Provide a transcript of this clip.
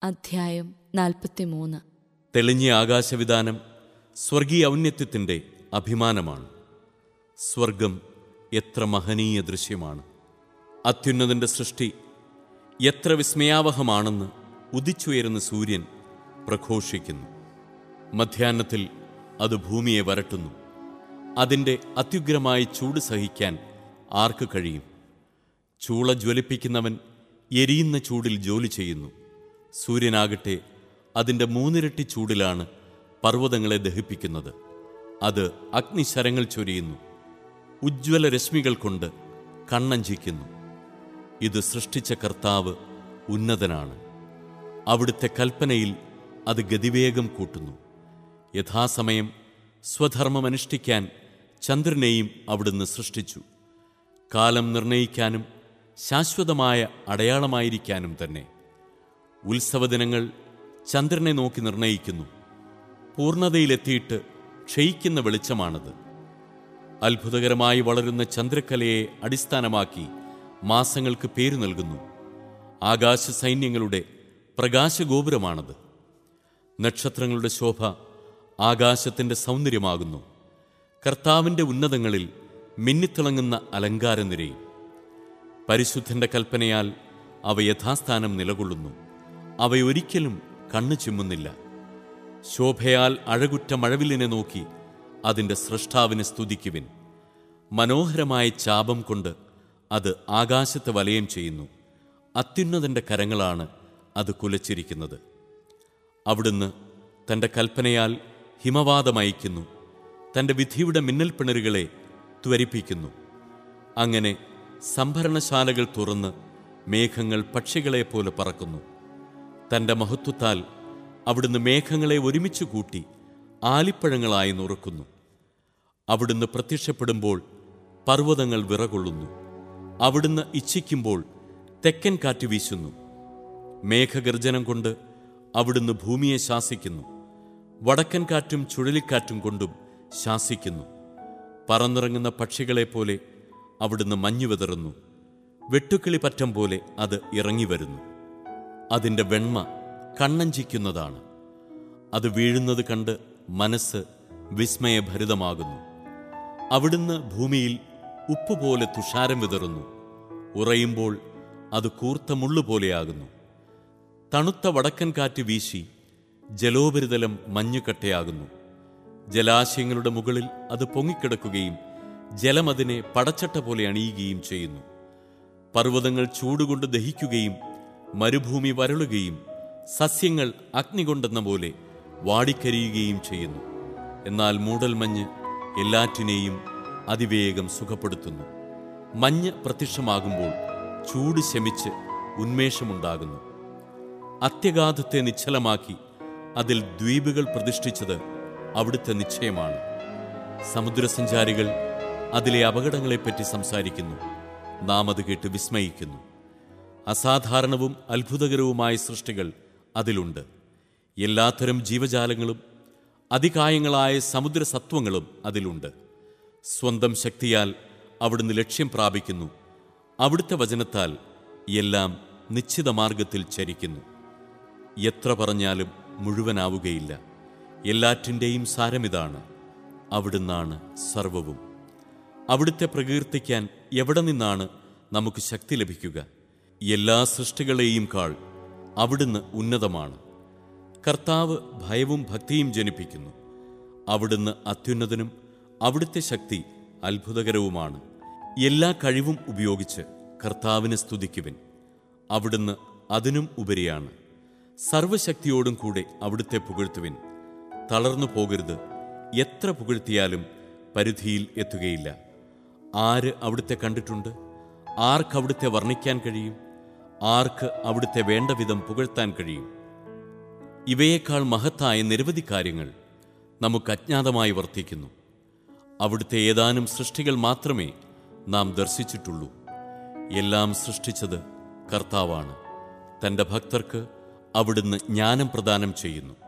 അധ്യായം നാൽപ്പത്തിമൂന്ന് തെളിഞ്ഞ ആകാശവിധാനം സ്വർഗീയ ഔന്നത്യത്തിൻ്റെ അഭിമാനമാണ് സ്വർഗം എത്ര മഹനീയ ദൃശ്യമാണ് അത്യുന്നതൻ്റെ സൃഷ്ടി എത്ര വിസ്മയാവഹമാണെന്ന് ഉദിച്ചുയരുന്ന സൂര്യൻ പ്രഘോഷിക്കുന്നു മധ്യാഹ്നത്തിൽ അത് ഭൂമിയെ വരട്ടുന്നു അതിൻ്റെ അത്യുഗ്രമായ ചൂട് സഹിക്കാൻ ആർക്ക് കഴിയും ചൂള ജ്വലിപ്പിക്കുന്നവൻ എരിയുന്ന ചൂടിൽ ജോലി ചെയ്യുന്നു സൂര്യനാകട്ടെ അതിൻ്റെ മൂന്നിരട്ടി ചൂടിലാണ് പർവ്വതങ്ങളെ ദഹിപ്പിക്കുന്നത് അത് അഗ്നിശരങ്ങൾ ചൊരിയുന്നു ഉജ്ജ്വല രശ്മികൾ കൊണ്ട് കണ്ണഞ്ചിക്കുന്നു ഇത് സൃഷ്ടിച്ച കർത്താവ് ഉന്നതനാണ് അവിടുത്തെ കൽപ്പനയിൽ അത് ഗതിവേഗം കൂട്ടുന്നു യഥാസമയം സ്വധർമ്മമനുഷ്ഠിക്കാൻ ചന്ദ്രനെയും അവിടുന്ന് സൃഷ്ടിച്ചു കാലം നിർണയിക്കാനും ശാശ്വതമായ അടയാളമായിരിക്കാനും തന്നെ ഉത്സവദിനങ്ങൾ ചന്ദ്രനെ നോക്കി നിർണയിക്കുന്നു പൂർണ്ണതയിലെത്തിയിട്ട് ക്ഷയിക്കുന്ന വെളിച്ചമാണത് അത്ഭുതകരമായി വളരുന്ന ചന്ദ്രക്കലയെ അടിസ്ഥാനമാക്കി മാസങ്ങൾക്ക് പേരു നൽകുന്നു ആകാശ സൈന്യങ്ങളുടെ പ്രകാശഗോപുരമാണത് നക്ഷത്രങ്ങളുടെ ശോഭ ആകാശത്തിൻ്റെ സൗന്ദര്യമാകുന്നു കർത്താവിൻ്റെ ഉന്നതങ്ങളിൽ മിന്നിത്തിളങ്ങുന്ന അലങ്കാരനിരയും പരിശുദ്ധന്റെ കൽപ്പനയാൽ അവ യഥാസ്ഥാനം നിലകൊള്ളുന്നു അവയൊരിക്കലും കണ്ണു ചിമ്മുന്നില്ല ശോഭയാൽ അഴകുറ്റ മഴവില്ലിനെ നോക്കി അതിൻ്റെ സൃഷ്ടാവിനെ സ്തുതിക്കുവിൻ മനോഹരമായ ചാപം കൊണ്ട് അത് ആകാശത്തെ വലയം ചെയ്യുന്നു അത്യുന്നതന്റെ കരങ്ങളാണ് അത് കുലച്ചിരിക്കുന്നത് അവിടുന്ന് തൻ്റെ കൽപ്പനയാൽ ഹിമവാദമയക്കുന്നു തൻ്റെ വിധിയുടെ മിന്നൽ പിണരുകളെ ത്വരിപ്പിക്കുന്നു അങ്ങനെ സംഭരണശാലകൾ തുറന്ന് മേഘങ്ങൾ പക്ഷികളെപ്പോലെ പറക്കുന്നു തൻ്റെ മഹത്വത്താൽ അവിടുന്ന് മേഘങ്ങളെ ഒരുമിച്ച് കൂട്ടി ആലിപ്പഴങ്ങളായി നുറുക്കുന്നു അവിടുന്ന് പ്രത്യക്ഷപ്പെടുമ്പോൾ പർവ്വതങ്ങൾ വിറകൊള്ളുന്നു അവിടുന്ന് ഇച്ഛിക്കുമ്പോൾ തെക്കൻ കാറ്റ് വീശുന്നു മേഘഗർജനം കൊണ്ട് അവിടുന്ന് ഭൂമിയെ ശാസിക്കുന്നു വടക്കൻ കാറ്റും ചുഴലിക്കാറ്റും കൊണ്ടും ശാസിക്കുന്നു പറന്നിറങ്ങുന്ന പക്ഷികളെപ്പോലെ അവിടുന്ന് മഞ്ഞു വിതറുന്നു വെട്ടുക്കിളി പറ്റം പോലെ അത് ഇറങ്ങി വരുന്നു അതിൻ്റെ വെണ്മ കണ്ണഞ്ചിക്കുന്നതാണ് അത് വീഴുന്നത് കണ്ട് മനസ്സ് വിസ്മയഭരിതമാകുന്നു അവിടുന്ന് ഭൂമിയിൽ ഉപ്പുപോലെ തുഷാരം വിതറുന്നു ഉറയുമ്പോൾ അത് കൂർത്ത മുള്ളുപോലെയാകുന്നു തണുത്ത വടക്കൻ കാറ്റ് വീശി ജലോപരിതലം മഞ്ഞുകട്ടയാകുന്നു ജലാശയങ്ങളുടെ മുകളിൽ അത് പൊങ്ങിക്കിടക്കുകയും ജലം അതിനെ പടച്ചട്ട പോലെ അണിയുകയും ചെയ്യുന്നു പർവ്വതങ്ങൾ ചൂടുകൊണ്ട് ദഹിക്കുകയും മരുഭൂമി വരളുകയും സസ്യങ്ങൾ അഗ്നി കൊണ്ടെന്ന പോലെ വാടിക്കരിയുകയും ചെയ്യുന്നു എന്നാൽ മൂടൽമഞ്ഞ് എല്ലാറ്റിനെയും അതിവേഗം സുഖപ്പെടുത്തുന്നു മഞ്ഞ് പ്രത്യക്ഷമാകുമ്പോൾ ചൂട് ശമിച്ച് ഉന്മേഷമുണ്ടാകുന്നു അത്യഗാധത്തെ നിശ്ചലമാക്കി അതിൽ ദ്വീപുകൾ പ്രതിഷ്ഠിച്ചത് അവിടുത്തെ നിശ്ചയമാണ് സമുദ്രസഞ്ചാരികൾ അതിലെ അപകടങ്ങളെപ്പറ്റി സംസാരിക്കുന്നു നാം അത് കേട്ട് വിസ്മയിക്കുന്നു അസാധാരണവും അത്ഭുതകരവുമായ സൃഷ്ടികൾ അതിലുണ്ട് എല്ലാത്തരം ജീവജാലങ്ങളും അതികായങ്ങളായ സമുദ്രസത്വങ്ങളും അതിലുണ്ട് സ്വന്തം ശക്തിയാൽ അവിടുന്ന് ലക്ഷ്യം പ്രാപിക്കുന്നു അവിടുത്തെ വചനത്താൽ എല്ലാം നിശ്ചിത മാർഗത്തിൽ ചരിക്കുന്നു എത്ര പറഞ്ഞാലും മുഴുവനാവുകയില്ല എല്ലാറ്റിൻ്റെയും സാരമിതാണ് അവിടുന്നാണ് സർവവും അവിടുത്തെ പ്രകീർത്തിക്കാൻ എവിടെ നിന്നാണ് നമുക്ക് ശക്തി ലഭിക്കുക എല്ലാ സൃഷ്ടികളെയും കാൾ അവിടുന്ന് ഉന്നതമാണ് കർത്താവ് ഭയവും ഭക്തിയും ജനിപ്പിക്കുന്നു അവിടുന്ന് അത്യുന്നതനും അവിടുത്തെ ശക്തി അത്ഭുതകരവുമാണ് എല്ലാ കഴിവും ഉപയോഗിച്ച് കർത്താവിനെ സ്തുതിക്കുവിൻ അവിടുന്ന് അതിനും ഉപരിയാണ് സർവശക്തിയോടും കൂടെ അവിടുത്തെ പുകഴ്ത്തുവിൻ തളർന്നു പോകരുത് എത്ര പുകഴ്ത്തിയാലും പരിധിയിൽ എത്തുകയില്ല ആര് അവിടുത്തെ കണ്ടിട്ടുണ്ട് ആർക്ക് അവിടുത്തെ വർണ്ണിക്കാൻ കഴിയും ആർക്ക് അവിടുത്തെ വേണ്ട വിധം പുകഴ്ത്താൻ കഴിയും ഇവയേക്കാൾ മഹത്തായ നിരവധി കാര്യങ്ങൾ നമുക്ക് അജ്ഞാതമായി വർത്തിക്കുന്നു അവിടുത്തെ ഏതാനും സൃഷ്ടികൾ മാത്രമേ നാം ദർശിച്ചിട്ടുള്ളൂ എല്ലാം സൃഷ്ടിച്ചത് കർത്താവാണ് തൻ്റെ ഭക്തർക്ക് അവിടുന്ന് ജ്ഞാനം പ്രദാനം ചെയ്യുന്നു